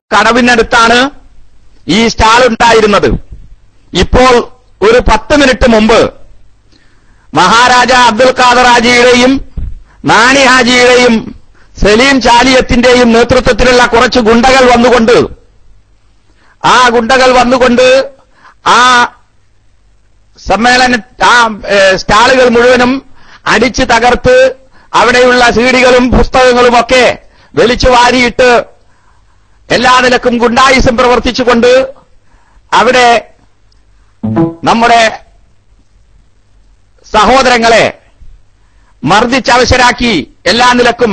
കടവിനടുത്താണ് ഈ സ്റ്റാൾ ഉണ്ടായിരുന്നത് ഇപ്പോൾ ഒരു പത്ത് മിനിറ്റ് മുമ്പ് മഹാരാജ അബ്ദുൽ ഖാദർ ഹാജിയുടെയും നാണി ഹാജിയുടെയും സലീം ചാലിയത്തിന്റെയും നേതൃത്വത്തിലുള്ള കുറച്ച് ഗുണ്ടകൾ വന്നുകൊണ്ട് ആ ഗുണ്ടകൾ വന്നുകൊണ്ട് ആ സമ്മേളന ആ ഏ, സ്റ്റാളുകൾ മുഴുവനും അടിച്ച് തകർത്ത് അവിടെയുള്ള സീഡികളും പുസ്തകങ്ങളുമൊക്കെ വലിച്ചു വാരിയിട്ട് എല്ലാ നിലക്കും ഗുണ്ടായുസം പ്രവർത്തിച്ചുകൊണ്ട് അവിടെ നമ്മുടെ സഹോദരങ്ങളെ മർദ്ദിച്ചവശരാക്കി എല്ലാ നിലക്കും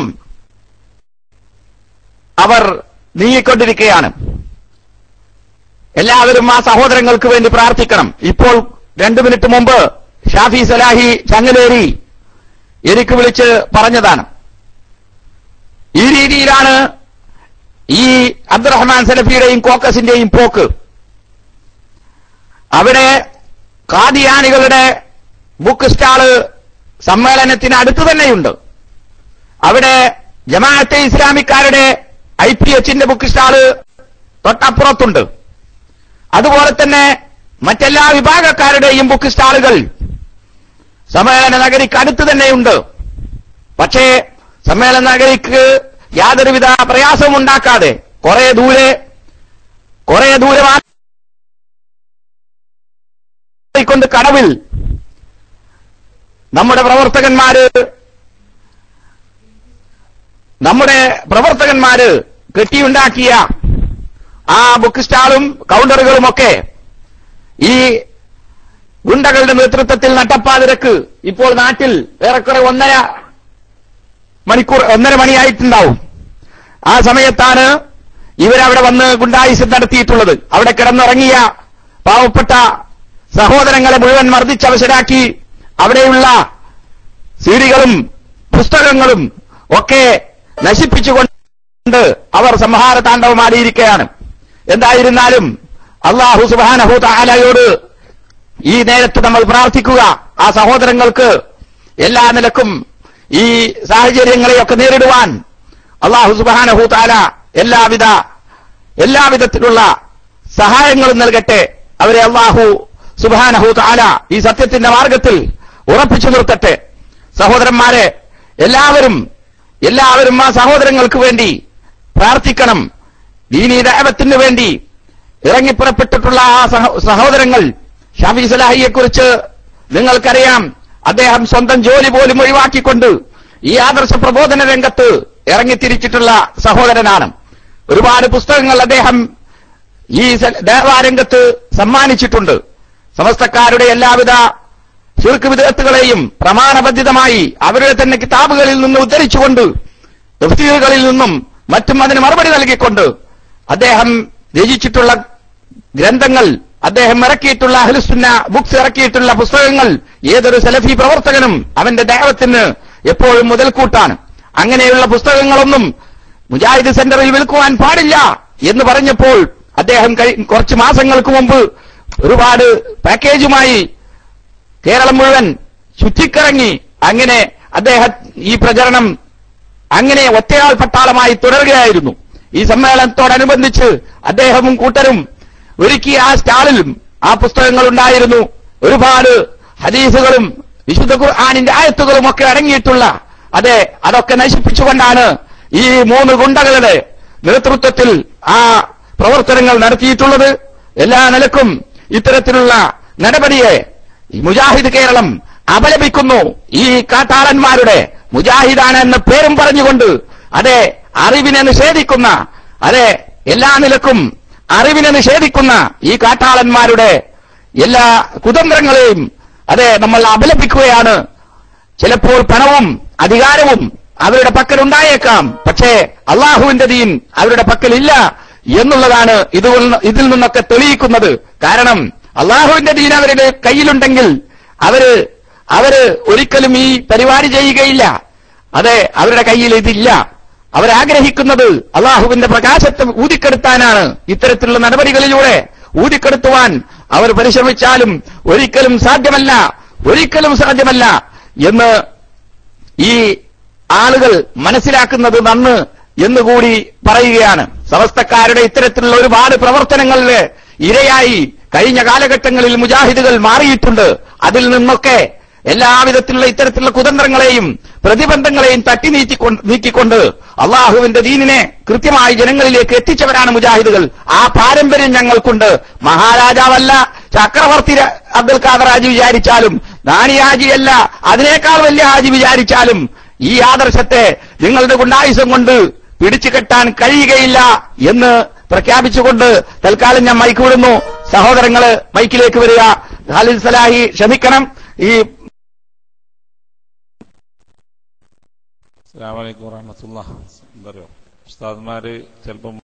അവർ നീങ്ങിക്കൊണ്ടിരിക്കുകയാണ് എല്ലാവരും ആ സഹോദരങ്ങൾക്ക് വേണ്ടി പ്രാർത്ഥിക്കണം ഇപ്പോൾ രണ്ടു മിനിറ്റ് മുമ്പ് ഷാഫി സലാഹി ചങ്ങലേരി എനിക്ക് വിളിച്ച് പറഞ്ഞതാണ് ഈ രീതിയിലാണ് ഈ അബ്ദുറഹ്മാൻ സലഫിയുടെയും കോക്കസിന്റെയും പോക്ക് അവിടെ കാദിയാനികളുടെ ബുക്ക് സ്റ്റാള് സമ്മേളനത്തിന് അടുത്ത് തന്നെയുണ്ട് അവിടെ ജമാഅത്തെ ഇസ്ലാമിക്കാരുടെ ഐ പി എച്ചിന്റെ ബുക്ക് സ്റ്റാള് തൊട്ടപ്പുറത്തുണ്ട് അതുപോലെ തന്നെ മറ്റെല്ലാ വിഭാഗക്കാരുടെയും ബുക്ക് സ്റ്റാളുകൾ സമ്മേളന നഗരിക്ക് അടുത്ത് തന്നെയുണ്ട് പക്ഷേ സമ്മേളന നഗരിക്ക് യാതൊരുവിധ പ്രയാസവും ഉണ്ടാക്കാതെ കുറെ ദൂരെ കുറെ ദൂരെ കൊണ്ട് കടവിൽ നമ്മുടെ പ്രവർത്തകന്മാര് നമ്മുടെ പ്രവർത്തകന്മാര് കെട്ടിയുണ്ടാക്കിയ ആ ബുക്ക് സ്റ്റാളും കൗണ്ടറുകളുമൊക്കെ ഈ ഗുണ്ടകളുടെ നേതൃത്വത്തിൽ നട്ടപ്പാതിരക്ക് ഇപ്പോൾ നാട്ടിൽ ഏറെക്കുറെ ഒന്നര മണിക്കൂർ ഒന്നര മണിയായിട്ടുണ്ടാവും ആ സമയത്താണ് ഇവരവിടെ വന്ന് ഗുണ്ടായുസം നടത്തിയിട്ടുള്ളത് അവിടെ കിടന്നുറങ്ങിയ പാവപ്പെട്ട സഹോദരങ്ങളെ മുഴുവൻ മർദ്ദിച്ചവശരാക്കി അവിടെയുള്ള സീഡികളും പുസ്തകങ്ങളും ഒക്കെ നശിപ്പിച്ചുകൊണ്ട് അവർ സംഹാര താണ്ഡവമാടിയിരിക്കുകയാണ് എന്തായിരുന്നാലും അള്ളാഹു സുബാനഹു താലയോട് ഈ നേരത്ത് നമ്മൾ പ്രാർത്ഥിക്കുക ആ സഹോദരങ്ങൾക്ക് എല്ലാ നിലക്കും ഈ സാഹചര്യങ്ങളെയൊക്കെ നേരിടുവാൻ അള്ളാഹു സുബാനഹു താല എല്ലാവിധ എല്ലാവിധത്തിലുള്ള സഹായങ്ങളും നൽകട്ടെ അവരെ അള്ളാഹു സുബാനഹു താല ഈ സത്യത്തിന്റെ മാർഗത്തിൽ ഉറപ്പിച്ചു നിർത്തട്ടെ സഹോദരന്മാരെ എല്ലാവരും എല്ലാവരും ആ സഹോദരങ്ങൾക്ക് വേണ്ടി പ്രാർത്ഥിക്കണം ദീനീ ദൈവത്തിന് വേണ്ടി ഇറങ്ങിപ്പുറപ്പെട്ടിട്ടുള്ള ആ സഹ- സഹോദരങ്ങൾ ഷാഫി സലാഹിയെ കുറിച്ച് നിങ്ങൾക്കറിയാം അദ്ദേഹം സ്വന്തം ജോലി പോലും ഒഴിവാക്കിക്കൊണ്ട് ഈ ആദർശ പ്രബോധന രംഗത്ത് ഇറങ്ങിത്തിരിച്ചിട്ടുള്ള സഹോദരനാണ് ഒരുപാട് പുസ്തകങ്ങൾ അദ്ദേഹം ഈ സ- ദേവാരംഗത്ത് സമ്മാനിച്ചിട്ടുണ്ട് സമസ്തക്കാരുടെ എല്ലാവിധ ചുരുക്ക് വിദഗ്ധകളെയും പ്രമാണബദ്ധിതമായി അവരുടെ തന്നെ കിതാബുകളിൽ നിന്ന് ഉദ്ധരിച്ചുകൊണ്ട് തഫ്സീറുകളിൽ നിന്നും മറ്റും അതിന് മറുപടി നൽകിക്കൊണ്ട് അദ്ദേഹം രചിച്ചിട്ടുള്ള ഗ്രന്ഥങ്ങൾ അദ്ദേഹം ഇറക്കിയിട്ടുള്ള അഹ്ലുസുന്ന ബുക്സ് ഇറക്കിയിട്ടുള്ള പുസ്തകങ്ങൾ ഏതൊരു സലഫി പ്രവർത്തകനും അവന്റെ ദൈവത്തിന് എപ്പോഴും മുതൽക്കൂട്ടാണ് അങ്ങനെയുള്ള പുസ്തകങ്ങളൊന്നും മുജാഹിദ് സെന്ററിൽ വിൽക്കുവാൻ പാടില്ല എന്ന് പറഞ്ഞപ്പോൾ അദ്ദേഹം കഴി- കുറച്ച് മാസങ്ങൾക്ക് മുമ്പ് ഒരുപാട് പാക്കേജുമായി കേരളം മുഴുവൻ ചുറ്റിക്കറങ്ങി അങ്ങനെ അദ്ദേഹം ഈ പ്രചരണം അങ്ങനെ ഒറ്റയാൾ പട്ടാളമായി തുടരുകയായിരുന്നു ഈ സമ്മേളനത്തോടനുബന്ധിച്ച് അദ്ദേഹവും കൂട്ടരും ഒരുക്കിയ ആ സ്റ്റാളിലും ആ പുസ്തകങ്ങൾ ഉണ്ടായിരുന്നു ഒരുപാട് ഹദീസുകളും വിശുദ്ധ ഖുർആാനിന്റെ ആയത്തുകളും ഒക്കെ അടങ്ങിയിട്ടുള്ള അതെ അതൊക്കെ നശിപ്പിച്ചുകൊണ്ടാണ് ഈ മൂന്ന് ഗുണ്ടകളുടെ നേതൃത്വത്തിൽ ആ പ്രവർത്തനങ്ങൾ നടത്തിയിട്ടുള്ളത് എല്ലാ നിലക്കും ഇത്തരത്തിലുള്ള നടപടിയെ ഈ മുജാഹിദ് കേരളം അപലപിക്കുന്നു ഈ കാട്ടാളന്മാരുടെ മുജാഹിദാണ് എന്ന പേരും പറഞ്ഞുകൊണ്ട് അതെ അറിവിനെ നിഷേധിക്കുന്ന അതെ എല്ലാ നിലക്കും അറിവിനെ നിഷേധിക്കുന്ന ഈ കാട്ടാളന്മാരുടെ എല്ലാ കുതന്ത്രങ്ങളെയും അതെ നമ്മൾ അപലപിക്കുകയാണ് ചിലപ്പോൾ പണവും അധികാരവും അവരുടെ പക്കൽ ഉണ്ടായേക്കാം പക്ഷേ അള്ളാഹുവിന്റെ ദീൻ അവരുടെ പക്കലില്ല എന്നുള്ളതാണ് ഇത് ഇതിൽ നിന്നൊക്കെ തെളിയിക്കുന്നത് കാരണം അള്ളാഹുവിന്റെ ദീൻ അവരുടെ കയ്യിലുണ്ടെങ്കിൽ അവര് അവര് ഒരിക്കലും ഈ പരിപാടി ചെയ്യുകയില്ല അതെ അവരുടെ കയ്യിൽ ഇതില്ല അവരാഗ്രഹിക്കുന്നത് അള്ളാഹുവിന്റെ പ്രകാശത്തെ ഊതിക്കെടുത്താനാണ് ഇത്തരത്തിലുള്ള നടപടികളിലൂടെ ഊതിക്കെടുത്തുവാൻ അവർ പരിശ്രമിച്ചാലും ഒരിക്കലും സാധ്യമല്ല ഒരിക്കലും സാധ്യമല്ല എന്ന് ഈ ആളുകൾ മനസ്സിലാക്കുന്നത് നന്ന് എന്നുകൂടി പറയുകയാണ് സമസ്തക്കാരുടെ ഇത്തരത്തിലുള്ള ഒരുപാട് പ്രവർത്തനങ്ങളിൽ ഇരയായി കഴിഞ്ഞ കാലഘട്ടങ്ങളിൽ മുജാഹിദുകൾ മാറിയിട്ടുണ്ട് അതിൽ നിന്നൊക്കെ എല്ലാവിധത്തിലുള്ള ഇത്തരത്തിലുള്ള കുതന്ത്രങ്ങളെയും പ്രതിബന്ധങ്ങളെയും തട്ടി നീക്കിക്കൊണ്ട് നീക്കിക്കൊണ്ട് അള്ളാഹുവിന്റെ ദീനിനെ കൃത്യമായി ജനങ്ങളിലേക്ക് എത്തിച്ചവരാണ് മുജാഹിദുകൾ ആ പാരമ്പര്യം ഞങ്ങൾക്കുണ്ട് മഹാരാജാവല്ല ചക്രവർത്തി ര- അബ്ദുൽ ഖാദർ ഹാജി വിചാരിച്ചാലും നാണി ഹാജിയല്ല അതിനേക്കാൾ വലിയ ഹാജി വിചാരിച്ചാലും ഈ ആദർശത്തെ നിങ്ങളുടെ ഗുണ്ടായുസം കൊണ്ട് പിടിച്ചു കെട്ടാൻ കഴിയുകയില്ല എന്ന് പ്രഖ്യാപിച്ചുകൊണ്ട് തൽക്കാലം ഞാൻ മൈക്ക് വിടുന്നു സഹോദരങ്ങള് മൈക്കിലേക്ക് വരിക ഖാലിദ് സലാഹി ക്ഷമിക്കണം ഈ അസ്സാം വലൈക്കും വറഹമത്തുള്ള എന്താ പറയുക ഉസ്താദ്മാര് ചിലപ്പം